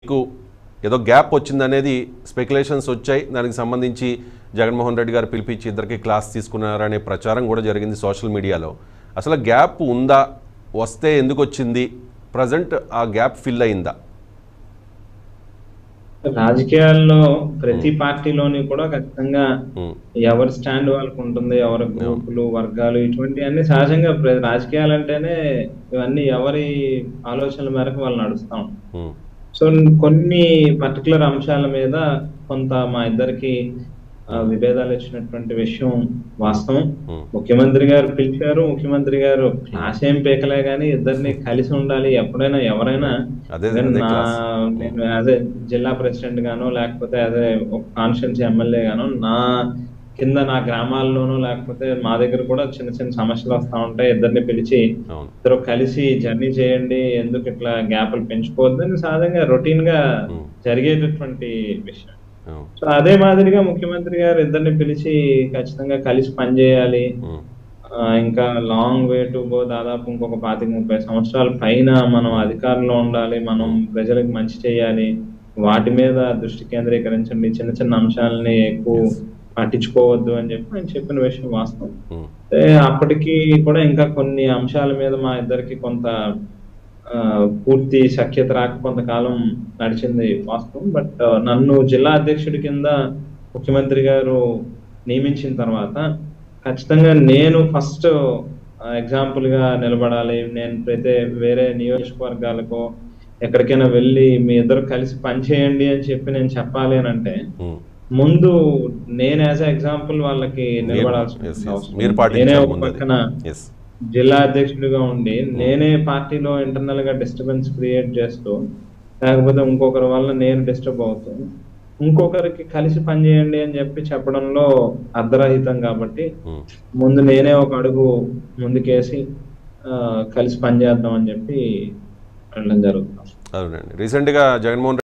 మీకు ఏదో గ్యాప్ వచ్చిందనేది స్పెక్యులేషన్స్ వచ్చాయి దానికి సంబంధించి జగన్మోహన్ రెడ్డి గారు పిలిపించి ఇద్దరికి క్లాస్ తీసుకున్నారనే ప్రచారం కూడా జరిగింది సోషల్ మీడియాలో అసలు గ్యాప్ ఉందా వస్తే ఎందుకు వచ్చింది ప్రజెంట్ ఆ గ్యాప్ ఫిల్ అయిందా రాజకీయాల్లో ప్రతి పార్టీలోని కూడా ఖచ్చితంగా ఉమ్, ఎవరి స్టాండ్ వాళ్ళకు ఉంటుంది ఎవరి గ్రూపులు వర్గాలు ఇటువంటి అన్ని సహజంగా ప్ర- రాజకీయాలు అంటేనే ఇవన్నీ ఎవరి ఆలోచనల మేరకు వాళ్ళు నడుస్తాం ఉమ్, సో కొన్ని పర్టికులర్ అంశాల మీద కొంత మా ఇద్దరికి ఆ, విభేదాలు వచ్చినటువంటి విషయం వాస్తవం ఉమ్, ముఖ్యమంత్రి గారు పిలిచారు ముఖ్యమంత్రి గారు క్లాస్ ఏం పీకలే గానీ ఇద్దరిని కలిసి ఉండాలి ఎప్పుడైనా ఎవరైనా అదే Even అదే నా క్లాస్ నేను అదే జిల్లా ప్రెసిడెంట్ గానో లేకపోతే అదే ఒక కాన్స్టిట్యున్సీ ఎమ్మెల్యే గానో నా కింద నా గ్రామాల్లోనూ లేకపోతే మా దగ్గర కూడా చిన్న చిన్న సమస్యలు వస్తా ఉంటాయి ఇద్దరిని పిలిచి అవును ఇద్దరు కలిసి జర్నీ చేయండి ఎందుకు ఇట్లా గ్యాప్లు పెంచుకోవద్దు అని సహజంగా రొటీన్ గా ఉమ్, జరిగేటటువంటి విషయం అవును సో అదే మాదిరిగా ముఖ్యమంత్రి గారు ఇద్దరిని పిలిచి ఖచ్చితంగా కలిసి పనిచేయాలి ఉమ్, ఆ, ఇంకా లాంగ్ వే టు గో దాదాపు ఇంకొక పాతిక ముప్పై సంవత్సరాల పైన మనం అధికారంలో ఉండాలి మనం ప్రజలకు మంచి చేయాలి వాటి మీద దృష్టి కేంద్రీకరించండి చిన్న చిన్న అంశాలని ఎక్కువ పట్టించుకోవద్దు అని చెప్పి ఆయన చెప్పిన విషయం వాస్తవం ఉమ్, అయితే అప్పటికి కూడా ఇంకా కొన్ని అంశాల మీద మా ఇద్దరికి కొంత ఆ, పూర్తి సఖ్యత రాక కొంతకాలం నడిచింది వాస్తవం బట్ నన్ను జిల్లా అధ్యక్షుడి కింద ముఖ్యమంత్రి గారు నియమించిన తర్వాత ఖచ్చితంగా నేను ఫస్ట్ ఎగ్జాంపుల్ గా నిలబడాలి నేను అయితే వేరే నియోజకవర్గాలకు ఎక్కడికైనా వెళ్ళి మీ ఇద్దరు కలిసి పనిచేయండి అని చెప్పి నేను చెప్పాలి అని అంటే ఉమ్. ముందు నేను యాజ్ ఎగ్జాంపుల్ వాళ్ళకి మీరు- నిలబడాల్సి yes, ఉంటుంది yes. అవసరం. మీరు నేనే పాటించాలి ఒక ముందు అది. పక్కన ఎస్ జిల్లా అధ్యక్షుడిగా ఉండి నేనే పార్టీలో ఇంటర్నల్ గా డిస్టర్బెన్స్ క్రియేట్ చేస్తూ లేకపోతే ఇంకొకరి వల్ల నేను డిస్టర్బ్ అవుతూ ఇంకొకరికి కలిసి పనిచేయండి అని చెప్పి చెప్పడంలో అర్ధరహితం కాబట్టి ఉమ్. ముందు నేనే ఒక అడుగు ముందుకేసి ఆ, కలిసి పనిచేద్దాం అని చెప్పి వెళ్ళడం జరుగుతుంది అవునండి రీసెంట్గా జగన్మోహన్